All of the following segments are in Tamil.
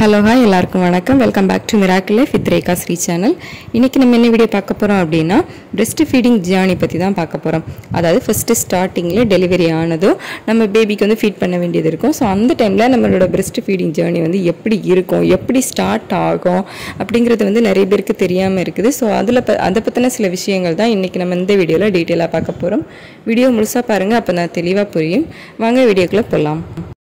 ஹலோ ஹாய் எல்லாருக்கும் வணக்கம் welcome back to miracle life with Rekha Sri channel இன்றைக்கி நம்ம என்ன வீடியோ பார்க்க போகிறோம் அப்படின்னா பிரெஸ்ட் ஃபீடிங் ஜேர்னி பற்றி தான் பார்க்க போகிறோம் அதாவது ஃபஸ்ட்டு ஸ்டார்டிங்கில் டெலிவரி ஆனதும் நம்ம பேபிக்கு வந்து ஃபீட் பண்ண வேண்டியது இருக்கும் ஸோ அந்த டைமில் நம்மளோட பிரெஸ்ட் ஃபீடிங் ஜேர்னி வந்து எப்படி இருக்கும் எப்படி ஸ்டார்ட் ஆகும் அப்படிங்கிறது வந்து நிறைய பேருக்கு தெரியாமல் இருக்குது ஸோ அதில் ப அதை பற்றின சில விஷயங்கள் தான் இன்றைக்கி நம்ம இந்த வீடியோவில் டீட்டெயிலாக பார்க்க போகிறோம் வீடியோ முழுசாக பாருங்கள் அப்போ நான் தெளிவாக புரியும் வாங்க வீடியோக்குள்ளே போகலாம்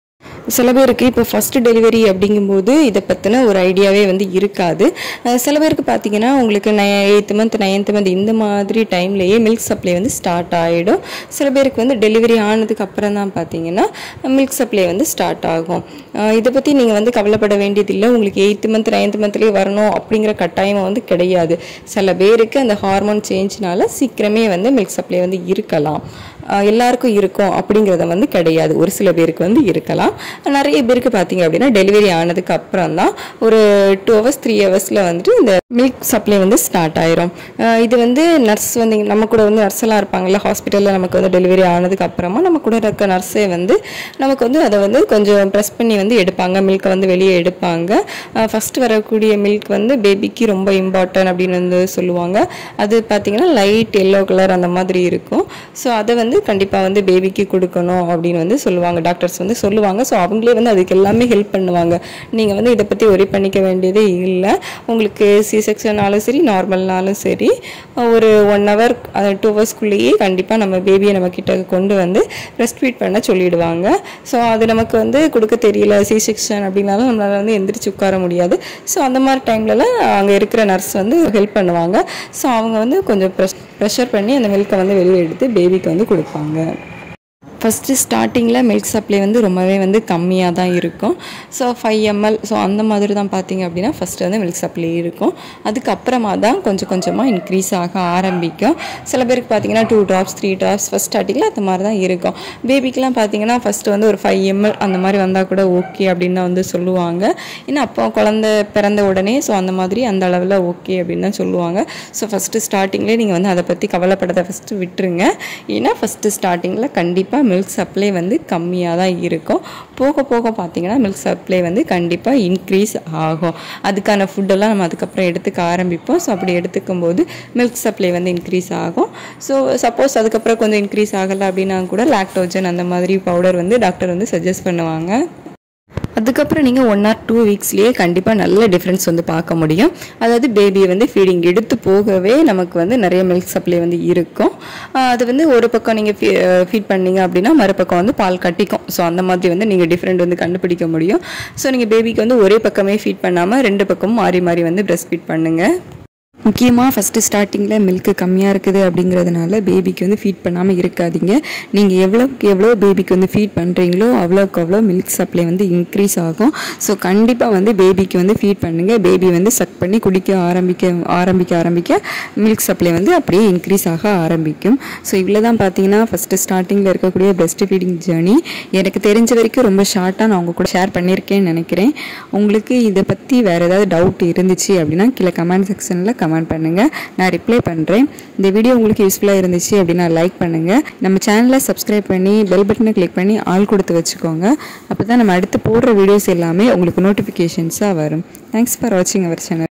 சில பேருக்கு இப்போ ஃபஸ்ட்டு டெலிவரி அப்படிங்கும்போது இதை பற்றின ஒரு ஐடியாவே வந்து இருக்காது அஹ் சில பேருக்கு பார்த்தீங்கன்னா உங்களுக்கு ந எயித்து மந்த் நைன்த் மந்த் இந்த மாதிரி டைம்லேயே மில்க் சப்ளை வந்து ஸ்டார்ட் ஆகிடும் சில பேருக்கு வந்து டெலிவரி ஆனதுக்கு அப்புறம் தான் பார்த்தீங்கன்னா மில்க் சப்ளை வந்து ஸ்டார்ட் ஆகும் அஹ் இதை பற்றி நீங்கள் வந்து கவலைப்பட வேண்டியதில்லை உங்களுக்கு எயித்து மந்த் நைன்த் மந்த்லேயே வரணும் அப்படிங்கிற கட்டாயம் வந்து கிடையாது சில பேருக்கு அந்த ஹார்மோன் சேஞ்ச்னால சீக்கிரமே வந்து மில்க் சப்ளை வந்து இருக்கலாம் அஹ் எல்லாருக்கும் இருக்கும் அப்படிங்கிறத வந்து கிடையாது ஒரு சில பேருக்கு வந்து இருக்கலாம் நிறைய பேருக்கு பார்த்தீங்க அப்படின்னா டெலிவரி ஆனதுக்கு அப்புறம் தான் ஒரு டூ ஹவர்ஸ் த்ரீ ஹவர்ஸில் வந்துட்டு இந்த மில்க் சப்ளை வந்து ஸ்டார்ட் ஆயிரும் அஹ் இது வந்து நர்ஸ் வந்து நம்ம கூட வந்து நர்ஸ் எல்லாம் இருப்பாங்கல்ல ஹாஸ்பிட்டலில் நமக்கு வந்து டெலிவரி ஆனதுக்கு அப்புறமா நம்ம கூட இருக்க நர்ஸே வந்து நமக்கு வந்து அதை வந்து கொஞ்சம் ப்ரெஸ் பண்ணி வந்து எடுப்பாங்க மில்கை வந்து வெளியே எடுப்பாங்க ஃபஸ்ட்டு வரக்கூடிய மில்க் வந்து பேபிக்கு ரொம்ப இம்பார்ட்டன்ட் அப்படின்னு வந்து சொல்லுவாங்க அது பார்த்தீங்கன்னா லைட் எல்லோ கலர் அந்த மாதிரி இருக்கும் ஸோ அதை வந்து கண்டிப்பாக வந்து பேபிக்கு கொடுக்கணும் அப்படின்னு வந்து சொல்லுவாங்க டாக்டர்ஸ் வந்து சொல்லுவாங்க ஸோ அவங்களே வந்து அதுக்கு எல்லாமே ஹெல்ப் பண்ணுவாங்க நீங்கள் வந்து இதை பற்றி ஒரி பண்ணிக்க வேண்டியதே இல்லை உங்களுக்கு சி செக்ஷனாலும் சரி நார்மல்னாலும் சரி ஒரு ஒன் ஹவர் டூ ஹவர்ஸ்க்குள்ளேயே கண்டிப்பாக நம்ம பேபியை நம்ம கிட்ட கொண்டு வந்து ரெஸ்ட் ஃபீட் பண்ண சொல்லிடுவாங்க ஸோ அது நமக்கு வந்து கொடுக்க தெரியல சி செக்ஷன் அப்படின்னாலும் நம்மளால் வந்து எந்திரிச்சு உட்கார முடியாது ஸோ அந்த மாதிரி டைம்லலாம் அங்கே இருக்கிற நர்ஸ் வந்து ஹெல்ப் பண்ணுவாங்க ஸோ அவங்க வந்து கொஞ்சம் ப்ரெஷ் ப்ரெஷர் பண்ணி அந்த மில்கை வந்து வெளியே எடுத்து பேபிக்கு வந்து கொடுப்பாங்க ஃபஸ்ட்டு ஸ்டார்டிங்கில் மில்க் சப்ளை வந்து ரொம்பவே வந்து கம்மியாக தான் இருக்கும் ஸோ ஃபைவ் எம்எல் ஸோ அந்த மாதிரி தான் பார்த்தீங்க அப்படின்னா ஃபஸ்ட்டு வந்து மில்க் சப்ளை இருக்கும் அதுக்கப்புறமா தான் கொஞ்சம் கொஞ்சமாக இன்க்ரீஸ் ஆக ஆரம்பிக்கும் சில பேருக்கு பார்த்தீங்கன்னா two drops three drops first ஸ்டார்டிங்கில் அந்த மாதிரி தான் இருக்கும் பேபிக்கெலாம் பார்த்தீங்கன்னா ஃபஸ்ட்டு வந்து ஒரு ஃபைவ் எம்எல் அந்த மாதிரி வந்தால் கூட ஓகே அப்படின்னு தான் வந்து சொல்லுவாங்க ஏன்னா அப்போ குழந்த பிறந்த உடனே ஸோ அந்த மாதிரி அந்த அளவில் ஓகே அப்படின்னு தான் சொல்லுவாங்க ஸோ ஃபஸ்ட்டு ஸ்டார்டிங்லேயே நீங்கள் வந்து அதை பற்றி கவலைப்படதை ஃபஸ்ட்டு விட்டுருங்க ஏன்னா ஃபஸ்ட்டு ஸ்டார்டிங்கில் கண்டிப்பாக மில்க் சப்ளை வந்து கம்மியாக தான் இருக்கும் போக போக பார்த்தீங்கன்னா மில்க் சப்ளை வந்து கண்டிப்பாக இன்க்ரீஸ் ஆகும் அதுக்கான ஃபுட்டெல்லாம் நம்ம அதுக்கப்புறம் எடுத்துக்க ஆரம்பிப்போம் ஸோ அப்படி எடுத்துக்கும் போது மில்க் சப்ளை வந்து இன்க்ரீஸ் ஆகும் ஸோ சப்போஸ் அதுக்கப்புறம் கொஞ்சம் இன்க்ரீஸ் ஆகலை அப்படின்னா கூட லாக்டோஜன் அந்த மாதிரி பவுடர் வந்து டாக்டர் வந்து சஜஸ்ட் பண்ணுவாங்க அதுக்கப்புறம் நீங்கள் ஒன் ஆர் டூ வீக்ஸ்லேயே கண்டிப்பாக நல்ல டிஃப்ரென்ஸ் வந்து பார்க்க முடியும் அதாவது பேபியை வந்து ஃபீடிங் எடுத்து போகவே நமக்கு வந்து நிறைய மில்க் சப்ளை வந்து இருக்கும் ஆஹ் அது வந்து ஒரு பக்கம் நீங்கள் ஃபீட் பண்ணீங்க அப்படின்னா மறுபக்கம் வந்து பால் கட்டிக்கும் ஸோ அந்த மாதிரி வந்து நீங்கள் டிஃப்ரெண்ட் வந்து கண்டுபிடிக்க முடியும் ஸோ நீங்கள் பேபிக்கு வந்து ஒரே பக்கமே ஃபீட் பண்ணாமல் ரெண்டு பக்கமும் மாறி மாறி வந்து ப்ரெஸ்ட் ஃபீட் பண்ணுங்கள் முக்கியமாக ஃபஸ்ட்டு ஸ்டார்டிங்கில் மில்க்கு கம்மியாக இருக்குது அப்படிங்கிறதுனால பேபிக்கு வந்து ஃபீட் பண்ணாமல் இருக்காதீங்க நீங்கள் எவ்வளோக்கு எவ்வளோ பேபிக்கு வந்து ஃபீட் பண்ணுறீங்களோ அவ்வளோக்கு அவ்வளோ மில்க் சப்ளை வந்து இன்க்ரீஸ் ஆகும் ஸோ கண்டிப்பாக வந்து பேபிக்கு வந்து ஃபீட் பண்ணுங்கள் பேபி வந்து சக் பண்ணி குடிக்க ஆரம்பிக்க ஆரம்பிக்க ஆரம்பிக்க மில்க் சப்ளை வந்து அப்படியே இன்க்ரீஸ் ஆக ஆரம்பிக்கும் ஸோ இவ்வளோ தான் பார்த்தீங்கன்னா ஃபஸ்ட்டு ஸ்டார்டிங்கில் இருக்கக்கூடிய பெஸ்ட் ஃபீடிங் ஜேர்னி எனக்கு தெரிஞ்ச வரைக்கும் ரொம்ப ஷார்ட்டாக நான் உங்கள் கூட ஷேர் பண்ணியிருக்கேன்னு நினைக்கிறேன் உங்களுக்கு இதை பற்றி வேறு ஏதாவது டவுட் இருந்துச்சு அப்படின்னா கீழே கமெண்ட் செக்ஷனில் கமெண்ட் பண்ணுங்கள் நான் ரிப்ளை பண்ணுறேன் இந்த வீடியோ உங்களுக்கு யூஸ்ஃபுல்லாக இருந்துச்சு அப்படின்னா லைக் பண்ணுங்கள் நம்ம சேனலை சப்ஸ்கிரைப் பண்ணி பெல் பட்டனை கிளிக் பண்ணி ஆள் கொடுத்து வச்சுக்கோங்க அப்போ தான் நம்ம அடுத்து போடுற வீடியோஸ் எல்லாமே உங்களுக்கு நோட்டிஃபிகேஷன்ஸாக வரும் தேங்க்ஸ் ஃபார் வாட்சிங் அவர் சேனல்